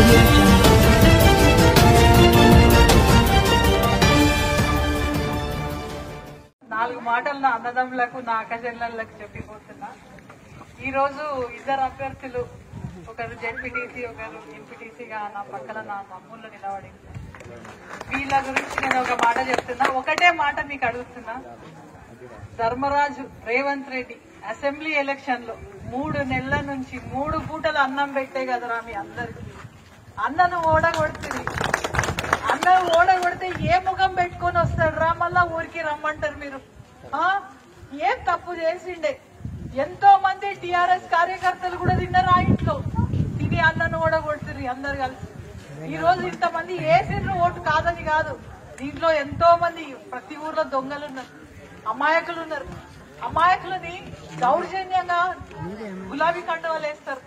audio jungle. నాలుగు మాటలు నా అన్నదమ్ములకు నా అక్కచెల్లెళ్ళకు చెప్పిపోతున్నా ఈ రోజు ఇద్దరు అభ్యర్థులు ఒకరు జెడ్పీటీసీ ఒకరు ఎంపీటీసీగా నా పక్కన నా తమ్ముళ్ళు నిలబడి వీళ్ళ గురించి నేను ఒక మాట చెప్తున్నా ఒకటే మాట మీకు అడుగుతున్నా ధర్మరాజు రేవంత్ రెడ్డి అసెంబ్లీ ఎలక్షన్ లో మూడు నెలల నుంచి మూడు పూటలు అన్నం పెట్టే కదరా మీ అందరికి అన్నను ఓడగొడుతుంది అన్నం ఓడగొడితే ఏ ముఖం పెట్టుకొని వస్తాడు రా మళ్ళా ఊరికి రమ్మంటారు మీరు ఆ ఏం తప్పు చేసిండే ఎంతో మంది టిఆర్ఎస్ కార్యకర్తలు కూడా తిన్నారు ఆ ఇంట్లో తిని అన్నను ఓడగొడుతుంది అందరు కలిసి ఈ రోజు ఇంతమంది వేసిండ్రు ఓటు కాదని కాదు దీంట్లో ఎంతో మంది ప్రతి ఊర్లో దొంగలు ఉన్నారు అమాయకులు ఉన్నారు అమాయకులని దౌర్జన్యంగా గులాబీ కండువాలు వేస్తారు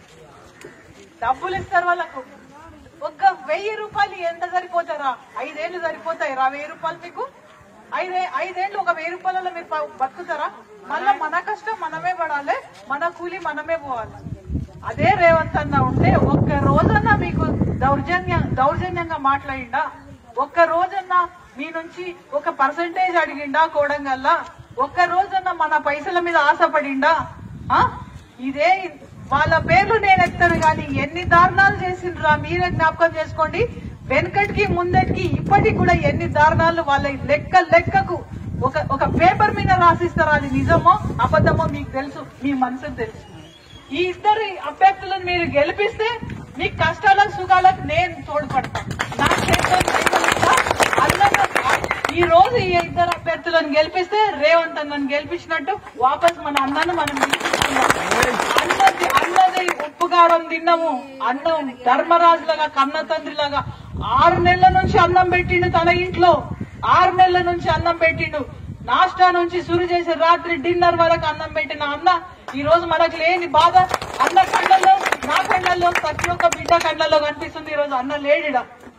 డబ్బులు ఇస్తారు వాళ్ళకు ఒక్క వెయ్యి రూపాయలు ఎంత సరిపోతారా ఐదేళ్లు సరిపోతాయి రా వెయ్యి రూపాయలు మీకు ఐదే ఐదేళ్లు ఒక వెయ్యి రూపాయలలో మీరు బ- బతుకుతారా మళ్ళా మన కష్టం మనమే పడాలి మన కూలి మనమే పోవాలి అదే రేవంత్ అన్న ఉంటే ఒక్క రోజన్నా మీకు దౌర్జన్య దౌర్జన్యంగా మాట్లాడిండా ఒక్క రోజన్నా మీ నుంచి ఒక పర్సంటేజ్ అడిగిండా కోడంగల్లా ఒక్క రోజన్నా మన పైసల మీద ఆశపడిండా ఆ? ఇదే వాళ్ళ పేర్లు నేను ఎత్తాను కానీ ఎన్ని దారుణాలు చేసిండ్రా మీరే జ్ఞాపకం చేసుకోండి వెనకటికి ముందటికి ఇప్పటికి కూడా ఎన్ని దారుణాలు వాళ్ళ లెక్క లెక్కకు ఒక ఒక పేపర్ మీద రాసిస్తారు అది నిజమో అబద్ధమో మీకు తెలుసు మీ మనసుకు తెలుసు ఈ ఇద్దరు అభ్యర్థులను మీరు గెలిపిస్తే మీ కష్టాలకు సుఖాలకు నేను తోడ్పడతాను నా చేతిలో దైవం ఉందా? అన్నగా ఈ రోజు ఈ ఇద్దరు అభ్యర్థులను గెలిపిస్తే రేవంత్ అన్నను గెలిపించినట్టు వాపస్ మన అన్నను మనం గెలిపించుకుందాం. అన్నది అన్నది ఉప్పు కారం తిన్నాము అన్నం ధర్మరాజులాగా కన్న తండ్రిలాగా ఆరు నెలల నుంచి అన్నం పెట్టిండు తన ఇంట్లో ఆరు నెలల నుంచి అన్నం పెట్టిండు నాష్టా నుంచి సురు చేసి రాత్రి డిన్నర్ వరకు అన్నం పెట్టిన అన్న ఈ రోజు మనకు లేని బాధ అన్న కళ్ళల్లో నా కళ్ళల్లో ప్రతి ఒక్క బిడ్డ కళ్ళల్లో కనిపిస్తుంది ఈ రోజు అన్న లేడిడా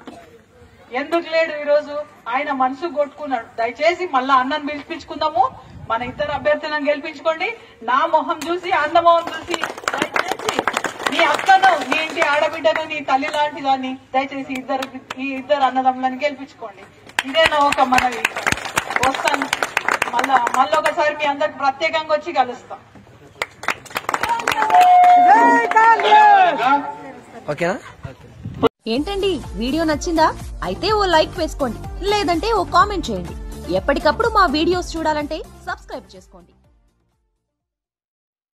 ఎందుకు లేడు ఈ రోజు ఆయన మనసు కొట్టుకున్నాడు దయచేసి మళ్ళా అన్నను పిలిపించుకుందాము మన ఇద్దరు అభ్యర్థులను గెలిపించుకోండి నా మొహం చూసి అన్న మొహం చూసి దయచేసి నీ అక్కను నీ ఇంటి ఆడబిడ్డను నీ తల్లి లాంటి దాన్ని దయచేసి ఇద్దరు ఈ ఇద్దరు అన్నదమ్ములను గెలిపించుకోండి ఇదే నా ఒక మనవి వస్తాను మళ్ళా మళ్ళీ ఒకసారి మీ అందరికి ప్రత్యేకంగా వచ్చి కలుస్తాం ఓకేనా ఏంటండి వీడియో నచ్చిందా అయితే ఓ లైక్ వేసుకోండి లేదంటే ఓ కామెంట్ చేయండి ఎప్పటికప్పుడు మా వీడియోస్ చూడాలంటే సబ్స్క్రైబ్ చేసుకోండి